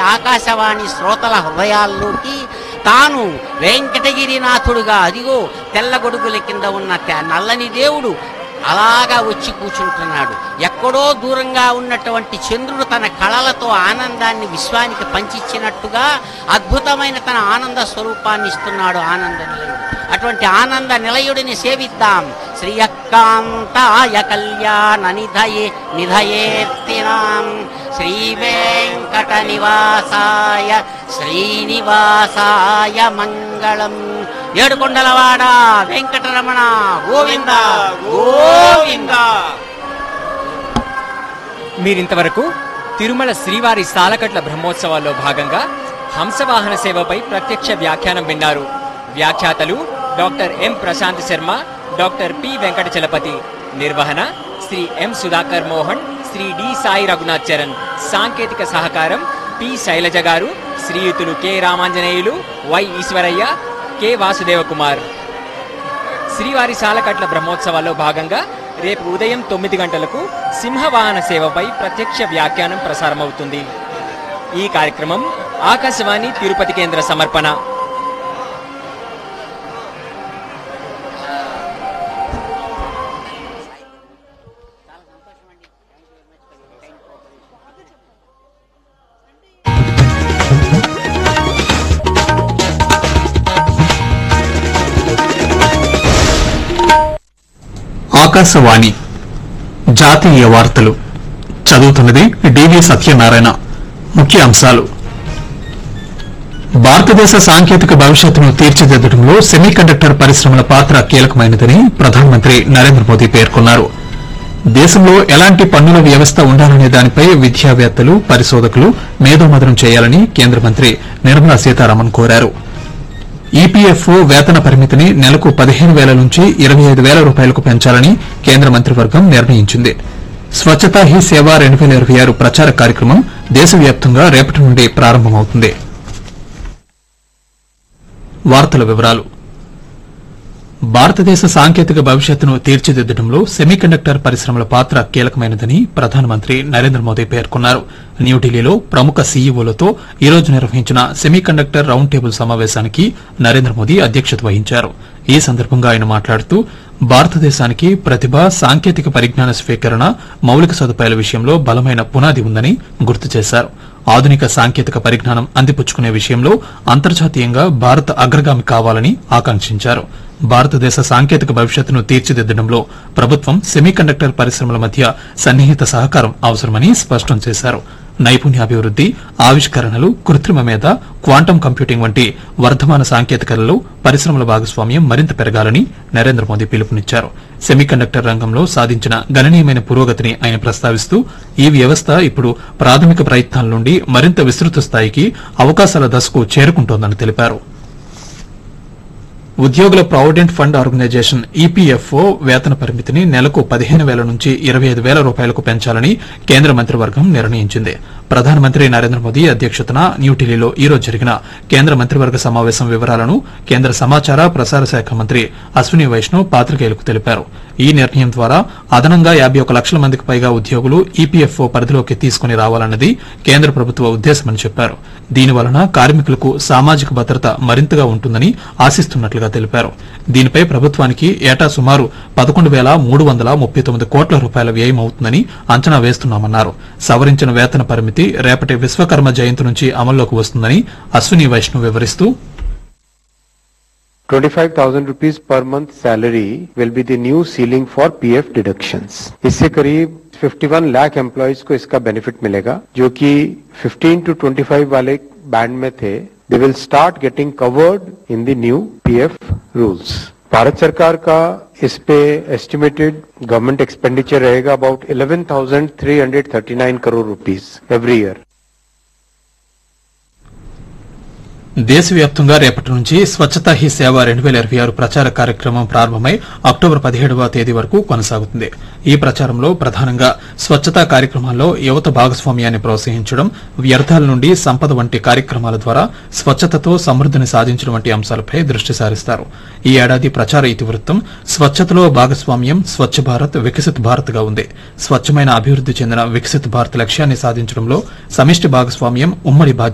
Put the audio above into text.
ఆకాశవాణి శ్రోతల హృదయాల్లోకి తాను వెంకటగిరినాథుడుగా అదిగో తెల్లగొడుగుల కింద ఉన్న తె- నల్లని దేవుడు అలాగా వచ్చి కూర్చుంటున్నాడు ఎక్కడో దూరంగా ఉన్నటువంటి చంద్రుడు తన కళలతో ఆనందాన్ని విశ్వానికి పంచిచ్చినట్టుగా అద్భుతమైన తన ఆనంద స్వరూపాన్ని ఇస్తున్నాడు ఆనంద నిలయుడు అటువంటి ఆనంద నిలయుడిని సేవిద్దాం శ్రీయక్కాంతాయ కళ్యాణ నిధయే నిధయేర్తినాం శ్రీ వెంకట నివాసాయ శ్రీనివాసాయ మంగళం ఏడుకొండలవాడ వెంకటరమణ గోవింద గోవింద మీరింతవరకు తిరుమల శ్రీవారి సాలకట్ల బ్రహ్మోత్సవాల్లో భాగంగా హంసవాహన సేవపై ప్రత్యక్ష వ్యాఖ్యానం విన్నారు వ్యాఖ్యాతలు doctor M Prashant Sharma doctor P Venkata Chalapathi నిర్వహణ శ్రీ ఎం సుధాకర్ మోహన్ శ్రీ డి సాయి రఘునాథ్ చరణ్ సాంకేతిక సహకారం పి శైలజ గారు శ్రీయుతులు K Ramanjaneyulu Y Eswaraiah K Vasudeva Kumar శ్రీవారి సాలకట్ల బ్రహ్మోత్సవాల్లో భాగంగా రేపు ఉదయం తొమ్మిది గంటలకు సింహవాహన సేవపై ప్రత్యక్ష వ్యాఖ్యానం ప్రసారమవుతుంది ఈ కార్యక్రమం ఆకాశవాణి తిరుపతి కేంద్ర సమర్పణ ఆకాశవాణి జాతీయ వార్తలు చదువుతున్నది డివి సత్యనారాయణ ముఖ్య అంశాలు భారతదేశ సాంకేతిక భవిష్యత్తును తీర్చిదిద్దడంలో సెమీకండక్టర్ పరిశ్రమల పాత్ర కీలకమైనదని ప్రధానమంత్రి నరేంద్ర మోదీ పేర్కొన్నారు దేశంలో ఎలాంటి పన్నుల వ్యవస్థ ఉండాలనే దానిపై విద్యావేత్తలు పరిశోధకులు మేధోమథనం చేయాలని కేంద్ర మంత్రి నిర్మలా సీతారామన్ కోరారు ఈపీఎఫ్ఓ వేతన పరిమితిని నెలకు పదిహేను వేల నుంచి ఇరవై ఐదు వేల రూపాయలకు పెంచాలని కేంద్ర మంత్రివర్గం నిర్ణయించింది స్వచ్ఛతా హీ సేవ రెండు వేల ఇరవై ఆరు ప్రచార కార్యక్రమం దేశవ్యాప్తంగా రేపటి నుండి ప్రారంభమవుతుంది వార్తల వివరాలు భారతదేశ సాంకేతిక భవిష్యత్తును తీర్చిదిద్దడంలో సెమీకండక్టర్ పరిశ్రమల పాత్ర కీలకమైనదని ప్రధానమంత్రి నరేంద్ర మోదీ పేర్కొన్నారు న్యూఢిల్లీలో ప్రముఖ సీఈఓలతో ఈ రోజు నిర్వహించిన సెమీకండక్టర్ రౌండ్ టేబుల్ సమావేశానికి నరేంద్ర మోదీ అధ్యక్షత వహించారు ఈ సందర్భంగా ఆయన మాట్లాడుతూ భారతదేశానికి ప్రతిభ సాంకేతిక పరిజ్ఞాన స్వీకరణ మౌలిక సదుపాయాల విషయంలో బలమైన పునాది ఉందని గుర్తు చేశారు ఆధునిక సాంకేతిక పరిజ్ఞానం అందిపుచ్చుకునే విషయంలో అంతర్జాతీయంగా భారత్ అగ్రగామి కావాలని ఆకాంక్షించారు భారతదేశ సాంకేతిక భవిష్యత్తును తీర్చిదిద్దడంలో ప్రభుత్వం సెమీకండక్టర్ పరిశ్రమల మధ్య సన్నిహిత సహకారం అవసరమని స్పష్టం చేశారు నైపుణ్యాభివృద్ది ఆవిష్కరణలు కృత్రిమ మేధ క్వాంటం కంప్యూటింగ్ వంటి వర్ధమాన సాంకేతికలలో పరిశ్రమల భాగస్వామ్యం మరింత పెరగాలని నరేంద్ర మోదీ పిలుపునిచ్చారు సెమీకండక్టర్ రంగంలో సాధించిన గణనీయమైన పురోగతిని ఆయన ప్రస్తావిస్తూ ఈ వ్యవస్థ ఇప్పుడు ప్రాథమిక ప్రయత్నాల నుండి మరింత విస్తృత స్థాయికి అవకాశాల దశకు చేరుకుంటోందని తెలిపారు ఉద్యోగుల ప్రావిడెంట్ ఫండ్ ఆర్గనైజేషన్ ఈపీఎఫ్ఓ వేతన పరిమితిని నెలకు పదిహేను వేల నుంచి ఇరవై ఐదు వేల రూపాయలకు పెంచాలని కేంద్ర మంత్రివర్గం నిర్ణయించింది ప్రధానమంత్రి నరేంద్ర మోదీ అధ్యక్షతన న్యూఢిల్లీలో ఈ రోజు జరిగిన కేంద్ర మంత్రివర్గ సమావేశం వివరాలను కేంద్ర సమాచార ప్రసార శాఖ మంత్రి అశ్విని వైష్ణవ్ పాత్రికేయులకు తెలిపారు ఈ నిర్ణయం ద్వారా అదనంగా యాభై ఒక లక్షల మందికి పైగా ఉద్యోగులు ఈపీఎఫ్ఓ పరిధిలోకి తీసుకుని రావాలన్నది కేంద్ర ప్రభుత్వ ఉద్దేశమని చెప్పారు దీనివలన కార్మికులకు సామాజిక భద్రత మరింతగా ఉంటుందని ఆశిస్తున్నట్లుగా తెలిపారు దీనిపై ప్రభుత్వానికి ఏటా సుమారు పదకొండు వేల మూడు వందల ముప్పై తొమ్మిది కోట్ల రూపాయల వ్యయం అవుతుందని అంచనా వేస్తున్నామన్నారు సవరించిన వేతన పరిమితి రేపటి విశ్వకర్మ జయంతి నుంచి అమల్లోకి వస్తుందని అశ్విని వైష్ణవ్ వివరిస్తూ 25,000 rupees per month salary will be the new ceiling for PF deductions. इससे करीब 51 लाख एम्प्लॉयज को इसका बेनिफिट मिलेगा जो कि 15 टू 25 वाले बैंड में थे they will start getting covered in the new PF rules Bharat सरकार का इस पे एस्टिमेटेड गवर्नमेंट एक्सपेंडिचर रहेगा about 11,339 crore rupees every year దేశవ్యాప్తంగా రేపటి నుంచి స్వచ్ఛతా హీ సేవ రెండు వేల ఇరవై ఆరు ప్రచార కార్యక్రమం ప్రారంభమై అక్టోబర్ పదిహేడవ తేదీ వరకు కొనసాగుతుంది ఈ ప్రచారంలో ప్రధానంగా స్వచ్ఛతా కార్యక్రమాల్లో యువత భాగస్వామ్యాన్ని ప్రోత్సహించడం వ్యర్థాల నుండి సంపద వంటి కార్యక్రమాల ద్వారా స్వచ్ఛతతో సమృద్ధిని సాధించడం వంటి అంశాలపై దృష్టి సారిస్తారు ఈ ఏడాది ప్రచార ఇతివృత్తం స్వచ్ఛతలో భాగస్వామ్యం స్వచ్ఛ భారత్ వికసిత్ భారత్ గా ఉంది స్వచ్ఛమైన అభివృద్ది చెందిన వికసిత్ భారత్ లక్ష్యాన్ని సాధించడంలో సమిష్టి భాగస్వామ్యం ఉమ్మడి బాధ్యత